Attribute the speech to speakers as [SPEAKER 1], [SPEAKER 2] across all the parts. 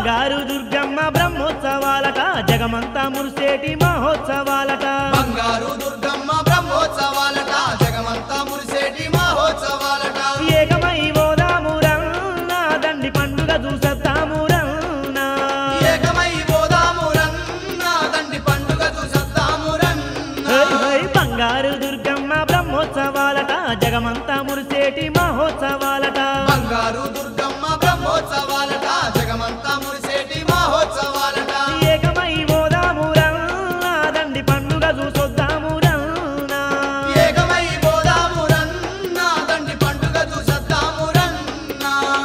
[SPEAKER 1] బంగారు దుర్గమ్మ బ్రహ్మోత్సవాలట జగమంతా మురిసేటి మహోత్సవాలట
[SPEAKER 2] బంగారు దుర్గమ్మ బ్రహ్మోత్సవాలట జగమంతా మురిసేటి మహోత్సవాలట
[SPEAKER 1] ఏకమై ఓదామురన్నా దండి పండుగ చూసద్దామురన్నా
[SPEAKER 2] ఏకమై పోదామురన్న దండి పండుగ చూసొద్దామురన్న
[SPEAKER 1] హై హై బంగారు దుర్గమ్మ బ్రహ్మోత్సవాలట జగమంతా మురిసేటి మహోత్సవాలట
[SPEAKER 2] బంగారు దుర్గమ్మ బ్రహ్మోత్సవాలట జగమంతా మురిసేటి మహోత్సవాలట
[SPEAKER 1] ఏకమై ఓదామురన్నా దండి పండుగ చూసొద్దామురన్నా
[SPEAKER 2] ఏకమై పోదామురన్న దండి పండుగ చూసొద్దామురన్న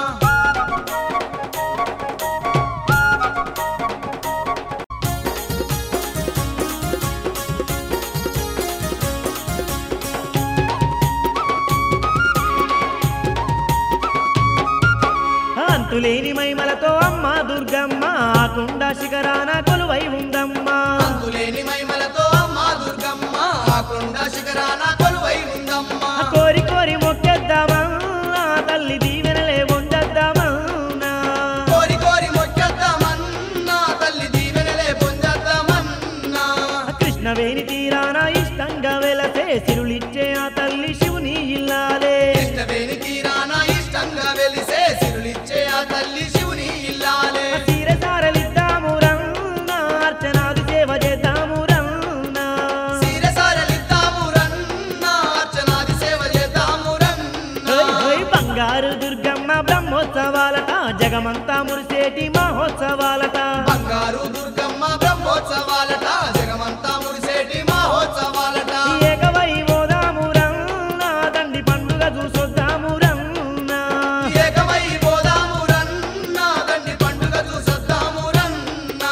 [SPEAKER 1] అంతులేని మైమలతో అమ్మ దుర్గమ్మ ఆకుండ శిఖరాన కొలువై ఉందమ్మా
[SPEAKER 2] అంతులేని మైమలతో అమ్మ దుర్గమ్మ ఆ కొండ శిఖరాన కొలువై ఉందమ్మ
[SPEAKER 1] కోరి కోరి మొక్కేద్దామా తల్లి దీవెనలే పొందద్దామన్నా
[SPEAKER 2] కోరి కోరి మొక్కేద్దామన్నా తల్లి దీవెనలే పొందేద్దామన్నా
[SPEAKER 1] కృష్ణవేణి తీరాన ఇష్టంగా వెలసే సిరులిచ్చే ఆ తల్లి శివుని ఇల్లాలే
[SPEAKER 2] ఇష్టవేణి తీరాన ఇష్టంగా వెలిసే సిరులిచ్చే ఆ తల్లి శివుని ఇల్లాలే
[SPEAKER 1] తీర సారలిద్దాము రన్నా అర్చనాది సేవ చేద్దాము రన్నా
[SPEAKER 2] సీరసారలిద్దాము రన్నా అర్చనాది సేవ చేద్దాము రన్నా
[SPEAKER 1] హై హై బంగారు దుర్గమ్మ బ్రహ్మోత్సవాలట జగమంతా మురిసేటి మహోత్సవాలట
[SPEAKER 2] బంగారు దుర్గమ్మ బ్రహ్మోత్సవాలట జగమంతా మురిసేటి మహోత్సవాలట
[SPEAKER 1] ఏకవై ఓదాము రన్నా దండి పండుగ చూసొద్దాము రన్నా
[SPEAKER 2] ఏకమై పోదాము రన్నా దండి పండుగ చూసొద్దాము రన్నా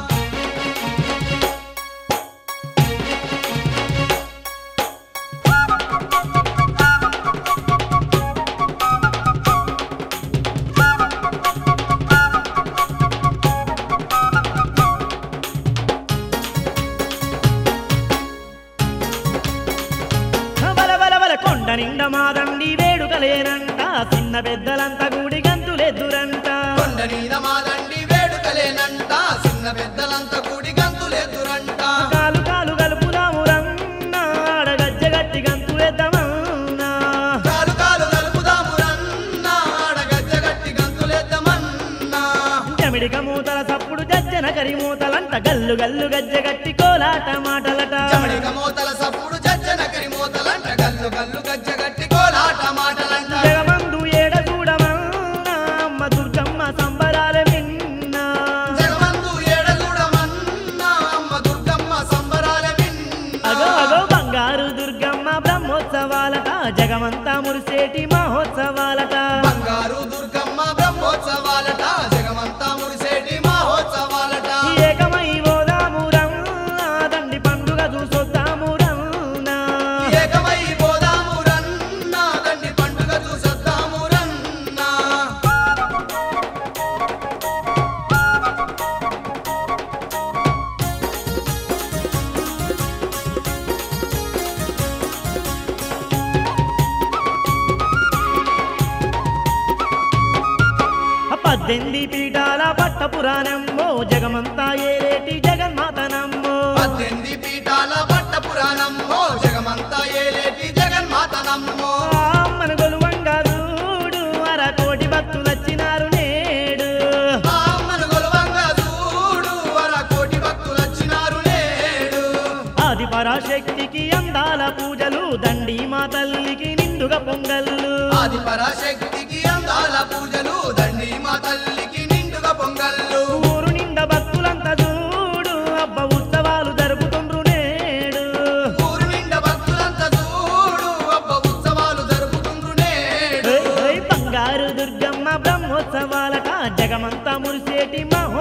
[SPEAKER 1] బల బల బల కొండ నిండా మాదండి వేడుకలేనంట చిన్న పెద్దలంతా గుడి గంతులెద్దురంట
[SPEAKER 2] కొండ మీద మాదండి వేడుకలేనంట చిన్న పెద్దలంతా కూడి గంతులేదురంట
[SPEAKER 1] కాలు కాలు కలుపుదాము రన్నా ఆడగజ్జ గట్టి గంతులెద్దమన్నా
[SPEAKER 2] కాలు కాలు కలుపుదాము రన్నా ఆడగజ్జ గట్టి గంతులేద్దామన్నా
[SPEAKER 1] జమిడిక మూతల సప్పుడు జజ్జన కరి మూతలంట గల్లు గల్లు గజ్జ గట్టి కోలాట మాటలట
[SPEAKER 2] చమడిక మూతల సప్పుడు జజ్జన కరి మూతలంట గల్లు గల్లు గజ్జ గట్టి కోలాట మాటలంట
[SPEAKER 1] జగమందు ఏడ చూడమన్నా అమ్మ దుర్గమ్మ సంబరాలే విన్నా
[SPEAKER 2] జగమందు ఏడగూడమన్నా అమ్మ దుర్గమ్మ సంబరాల
[SPEAKER 1] అగో
[SPEAKER 2] విన్నా
[SPEAKER 1] అగో బంగారు దుర్గమ్మ బ్రహ్మోత్సవాలట జగమంతా మురిసేటి మహోత్సవాలట
[SPEAKER 2] బంగారు దుర్గమ్మ బ్రహ్మోత్సవాలట జగమంతా మురిసేటి మహోత్సవాలట
[SPEAKER 1] ఏకమై ఓదాము రన్నా దండి పండుగ చూసొద్దాము రన్నా
[SPEAKER 2] ఏకమై పోదాము రన్నా దండి పండుగ చూసొద్దాము రన్నా
[SPEAKER 1] పద్దెనిమిది పీఠాల పట్ట పురాణమ్మో జగమంతా ఏలేటి జగన్మాతనమ్మో
[SPEAKER 2] పద్దెనిమిది పీఠాల పట్ట పురాణమ్మో జగమంతా ఏలేటి జగన్మాతనమ్మో
[SPEAKER 1] ఆ అమ్మను గొలువంగా చూడు అర కోటి భక్తులొచ్చినారు నేడు
[SPEAKER 2] ఆ అమ్మను గొలవంగా చూడు వర కోటి భక్తులొచ్చినారు నేడు
[SPEAKER 1] ఆది పరాశక్తికి అందాల పూజలు దండి మా తల్లికి నిండుగా పొంగళ్ళు
[SPEAKER 2] ఆది పరాశక్తికి అందాల పూజలు దండి మా తల్లికి నిండుగా పొంగళ్ళు
[SPEAKER 1] ఊరు నిండా భక్తులంతా చూడు అబ్బ ఉత్సవాలు జరుపుతుండ్రు నేడు
[SPEAKER 2] ఊరు నిండా భక్తులంతా చూడు అబ్బ ఉత్సవాలు జరుపుతుండ్రు నేడు
[SPEAKER 1] హై, హై, బంగారు దుర్గమ్మ బ్రహ్మోత్సవాలట జగమంతా మురిసేటి మహో